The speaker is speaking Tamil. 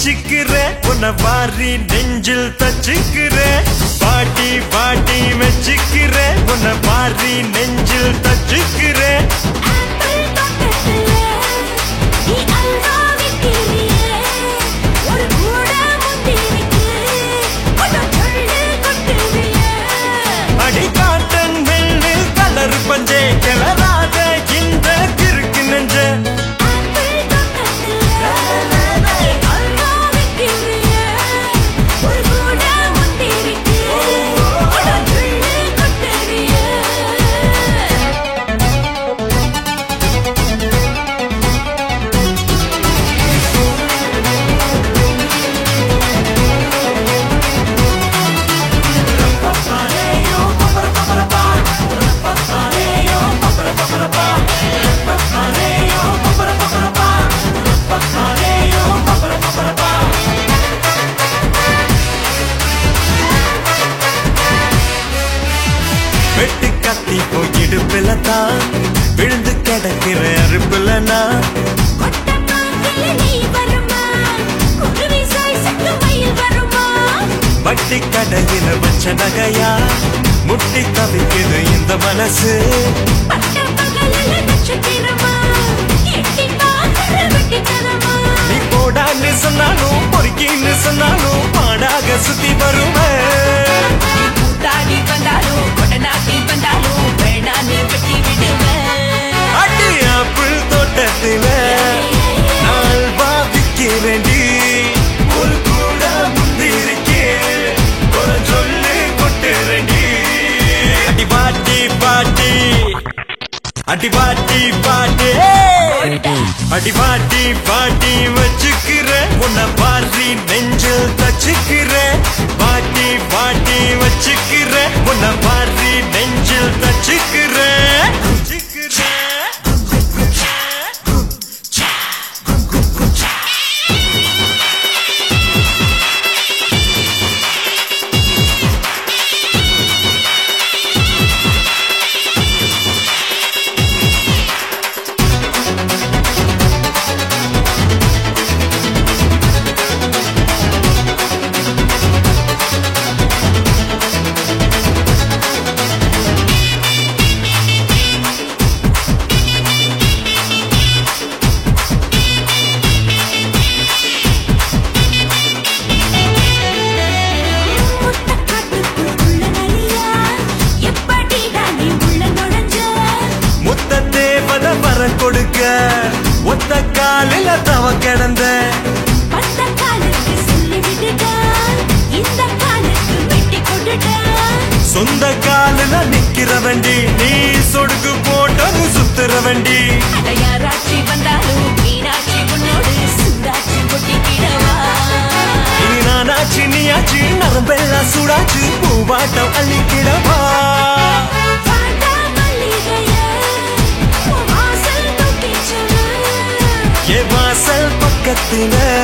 வச்சுக்கிற உன்னை வாரி நெஞ்சில் தச்சுக்கிற பாட்டி பாட்டி வச்சுக்கிற உன்னை வாரி நெஞ்சில் தச்சுக்கிற ஆப்பிள் தோட்டத்திலே நீ அல்வா விற்கிறியே ஒரு கூட முந்திரிக்கு கொஞ்சம் சொல்லு கொட்டுறியே அடி காட்டன் வெள்ளில் கலர் பஞ்சே கிளறாத இந்த கிறுக்கு நெஞ்ச ஆப்பிள் தோட்டத்திலே நீ அல்வா விற்கிறியே ஒரு கூட முந்திரிக்கு கொஞ்சம் சொல்லு கொட்டுறியே வெட்டு கத்தி போய் இடுப்புல தான் விழுந்து கிடக்கிற அறுப்புல நான் கொட்டப்பாங்கில நீ வருமா குருவி சாய் சட்டு மயில் வருமா வட்டி கடையில வச்ச நகையா முட்டி தவிக்குது இந்த மனசு பட்ட பகலில நட்சத்திரமா எட்டி பார்க்கிற வெட்டித்தனமா நீ போடான்னு சொன்னாலும் பொறுக்கின்னு சொன்னாலும் பாடாக சுத்தி வருவேன் கூத்தாடி வந்தாலும் கொடநாட்டி வந்தாலும் வேணா நீ வெட்டி விடுவேன் அடி ஆப்பிள் தோட்டத்தில நாள் பாவிக்கிறேன்டி ஒரு கூட முந்திருக்கே ஒரு சொல்லு கொட்டுறேன்டி அடி பாட்டி பாட்டி அடி பாட்டி பாட்டி அடி பாட்டி பாட்டி வச்சுக்கிற உன்னை பாரி நெஞ்சில் தச்சுக்கிற பாட்டி பாட்டி வச்சுக்கிற உன்னை பாரி நெஞ்சில் தச்சுக்கிற முட்டக்காட்டுக்குள்ள நரியா எப்படிடா நீ உள்ள நுழைஞ்ச முத்த தேவத வர கொடுக்க ஒத்த காலில தவ கிடந்த பத்த காலுக்கு சொல்லி விடுடா இந்த காலுக்கு வெட்டி கொடுடா சொந்த காலில நிக்கிற வண்டி நீ சொடுக்கு போட்டது சுத்துற வண்டி அடையாராட்சி வந்தாலும் மீனாட்சி உன்னோடு சுண்டாட்சி கொட்டிக்கிடவா நீ நானாச்சு நீயாச்சு நரம்பெல்லாம் சூடாச்சு பூவாட்டம் அள்ளிக்கிடவா வாடா மல்லிகையே, உன் வாசல் தொட்டிச்சது. என் வாசல் பக்கத்துல